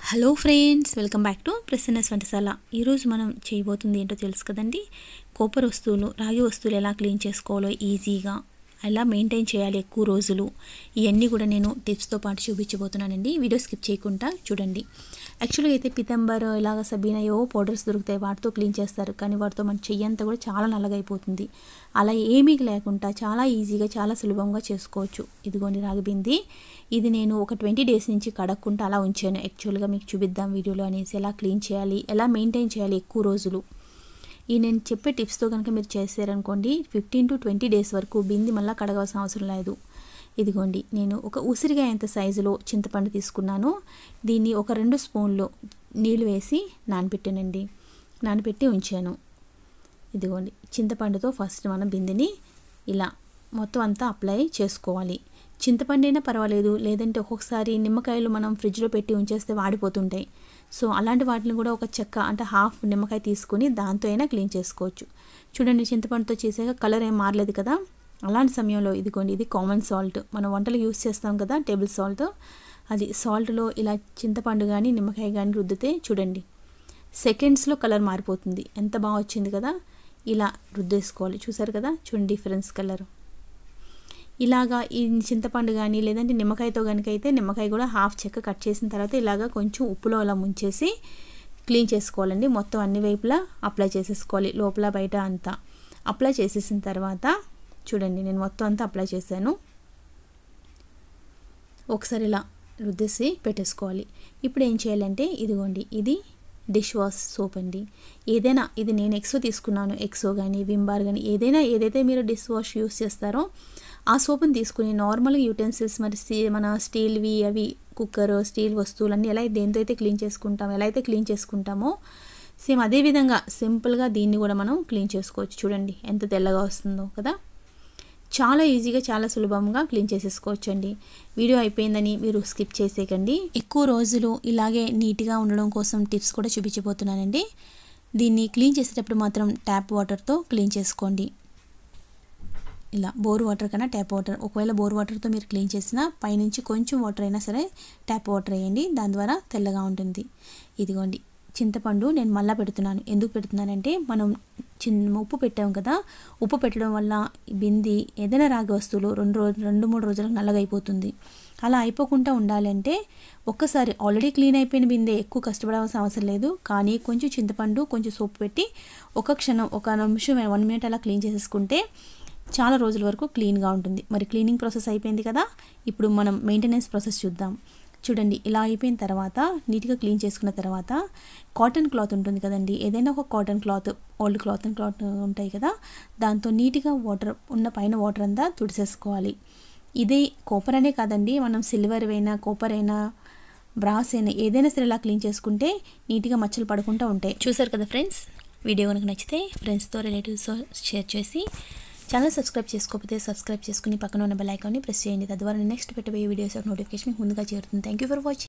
hello friends welcome back to Prasanna's వంటశాల ఈరోజు మనం చేయబోతుంది ఏంటో తెలుసు కదండి కోపర్ వస్తువులు రాగి వస్తువులు ఎలా క్లీన్ చేసుకోవాలో ఈజీగా ఎలా మెయింటైన్ చేయాలి ఎక్కువ రోజులు ఇవన్నీ కూడా నేను టిప్స్తో పాటు చూపించబోతున్నానండి వీడియో స్కిప్ చేయకుండా చూడండి యాక్చువల్గా అయితే పితంబర్ ఇలాగ సబీనా ఏవో పౌడర్స్ దొరుకుతాయి వాటితో క్లీన్ చేస్తారు కానీ వాటితో మన చెయ్యి అంతా కూడా చాలా నల్లగైపోతుంది అలా ఏమీ లేకుండా చాలా ఈజీగా చాలా సులభంగా చేసుకోవచ్చు ఇదిగోండి రాగి బింది ఇది నేను ఒక ట్వంటీ డేస్ నుంచి కడక్కుంటూ అలా ఉంచాను యాక్చువల్గా మీకు చూపిద్దాం వీడియోలో అనేసి ఎలా క్లీన్ చేయాలి ఎలా మెయింటైన్ చేయాలి ఎక్కువ రోజులు ఈ నేను చెప్పే టిప్స్తో కనుక మీరు చేశారనుకోండి ఫిఫ్టీన్ టు ట్వంటీ డేస్ వరకు బింది మళ్ళీ కడగవలసిన అవసరం లేదు ఇదిగోండి నేను ఒక ఉసిరిగాయంత సైజులో చింతపండు తీసుకున్నాను దీన్ని ఒక రెండు స్పూన్లు నీళ్ళు వేసి నానబెట్టానండి నానబెట్టి ఉంచాను ఇదిగోండి చింతపండుతో ఫస్ట్ మనం బిందెని ఇలా మొత్తం అంతా అప్లై చేసుకోవాలి చింతపండు అయినా పర్వాలేదు లేదంటే ఒక్కొక్కసారి నిమ్మకాయలు మనం ఫ్రిడ్జ్లో పెట్టి ఉంచేస్తే వాడిపోతుంటాయి సో అలాంటి వాటిని కూడా ఒక చెక్క అంటే హాఫ్ నిమ్మకాయ తీసుకుని దాంతో అయినా క్లీన్ చేసుకోవచ్చు చూడండి చింతపండుతో చేసాక కలర్ ఏం మారలేదు కదా అలాంటి సమయంలో ఇదిగోండి ఇది కామన్ సాల్ట్ మనం వంటలు యూస్ చేస్తాం కదా టేబుల్ సాల్ట్ అది సాల్ట్లో ఇలా చింతపండు కానీ నిమ్మకాయ కానీ రుద్దితే చూడండి సెకండ్స్లో కలర్ మారిపోతుంది ఎంత బాగా వచ్చింది కదా ఇలా రుద్దేసుకోవాలి చూసారు కదా చూడండి డిఫరెన్స్ కలర్ ఇలాగా ఈ చింతపండు కానీ లేదంటే నిమ్మకాయతో కనుక అయితే నిమ్మకాయ కూడా హాఫ్ చెక్క కట్ చేసిన తర్వాత ఇలాగా కొంచెం ఉప్పులో అలా ముంచేసి క్లీన్ చేసుకోవాలండి మొత్తం అన్ని వైపులా అప్లై చేసేసుకోవాలి లోపల బయట అంతా అప్లై చేసేసిన తర్వాత చూడండి నేను మొత్తం అంతా అప్లై చేశాను ఒకసారి ఇలా రుద్దేసి పెట్టేసుకోవాలి ఇప్పుడు ఏం చేయాలంటే ఇదిగోండి ఇది డిష్ వాష్ సోప్ అండి ఏదైనా ఇది నేను ఎక్సో తీసుకున్నాను ఎక్సో కానీ వింబార్ కానీ ఏదైనా ఏదైతే మీరు డిష్ వాష్ యూస్ చేస్తారో ఆ సోప్ని తీసుకుని నార్మల్గా యూటెన్సిల్స్ మరి మన స్టీల్వి అవి కుక్కర్ స్టీల్ వస్తువులన్నీ ఎలా దేంతో అయితే క్లీన్ చేసుకుంటామో ఎలా అయితే క్లీన్ చేసుకుంటామో సేమ్ అదే విధంగా సింపుల్గా దీన్ని కూడా మనం క్లీన్ చేసుకోవచ్చు చూడండి ఎంత తెల్లగా వస్తుందో కదా చాలా ఈజీగా చాలా సులభంగా క్లీన్ చేసేసుకోవచ్చు అండి వీడియో అయిపోయిందని మీరు స్కిప్ చేసేయకండి ఎక్కువ రోజులు ఇలాగే నీట్గా ఉండడం కోసం టిప్స్ కూడా చూపించబోతున్నానండి దీన్ని క్లీన్ చేసేటప్పుడు మాత్రం ట్యాప్ వాటర్తో క్లీన్ చేసుకోండి ఇలా బోర్ వాటర్ కన్నా ట్యాప్ వాటర్ ఒకవేళ బోర్ వాటర్తో మీరు క్లీన్ చేసినా పైనుంచి కొంచెం వాటర్ అయినా సరే ట్యాప్ వాటర్ వేయండి దాని ద్వారా తెల్లగా ఉంటుంది ఇదిగోండి చింతపండు నేను మళ్ళీ పెడుతున్నాను ఎందుకు పెడుతున్నానంటే మనం చిన్న ఉప్పు పెట్టాం కదా ఉప్పు పెట్టడం వల్ల బింది ఏదైనా రాగి వస్తువులు రెండు రోజు రెండు మూడు రోజులకు నల్లగా అయిపోతుంది అలా అయిపోకుండా ఉండాలంటే ఒక్కసారి ఆల్రెడీ క్లీన్ అయిపోయిన బిందె ఎక్కువ కష్టపడాల్సిన అవసరం లేదు కానీ కొంచెం చింతపండు కొంచెం సోప్ పెట్టి ఒక క్షణం ఒక నిమిషం వన్ మినిట్ అలా క్లీన్ చేసేసుకుంటే చాలా రోజుల వరకు క్లీన్గా ఉంటుంది మరి క్లీనింగ్ ప్రాసెస్ అయిపోయింది కదా ఇప్పుడు మనం మెయింటెనెన్స్ ప్రాసెస్ చూద్దాం చూడండి ఇలా అయిపోయిన తర్వాత నీట్గా క్లీన్ చేసుకున్న తర్వాత కాటన్ క్లాత్ ఉంటుంది కదండి ఏదైనా ఒక cotton cloth old cloth and cloth ఉంటాయి కదా దాంతో నీట్గా వాటర్ ఉన్న పైన వాటర్ అంతా తుడిసేసుకోవాలి ఇది కోపర్ అనే కాదండి మనం సిల్వర్ అయినా కోపర్ అయినా బ్రాస్ అయినా ఏదైనా సరే ఇలా క్లీన్ చేసుకుంటే నీట్గా మచ్చలు పడకుండా ఉంటాయి చూసారు కదా ఫ్రెండ్స్ వీడియో కనుక నచ్చితే ఫ్రెండ్స్తో రిలేటివ్స్తో షేర్ చేసి ఛానల్ సబ్స్క్రైబ్ చేసుకోకపోతే సబ్స్క్రైబ్ చేసుకుని పక్కన ఉన్న బెల్ ఐకాన్ని ప్రెస్ చేయండి తద్వారా నెక్స్ట్ పెట్టబోయే వీడియోస్ నోటిఫికేషన్ ముందుగా చేరుతుంది థ్యాంక్ యూ ఫర్ వాచింగ్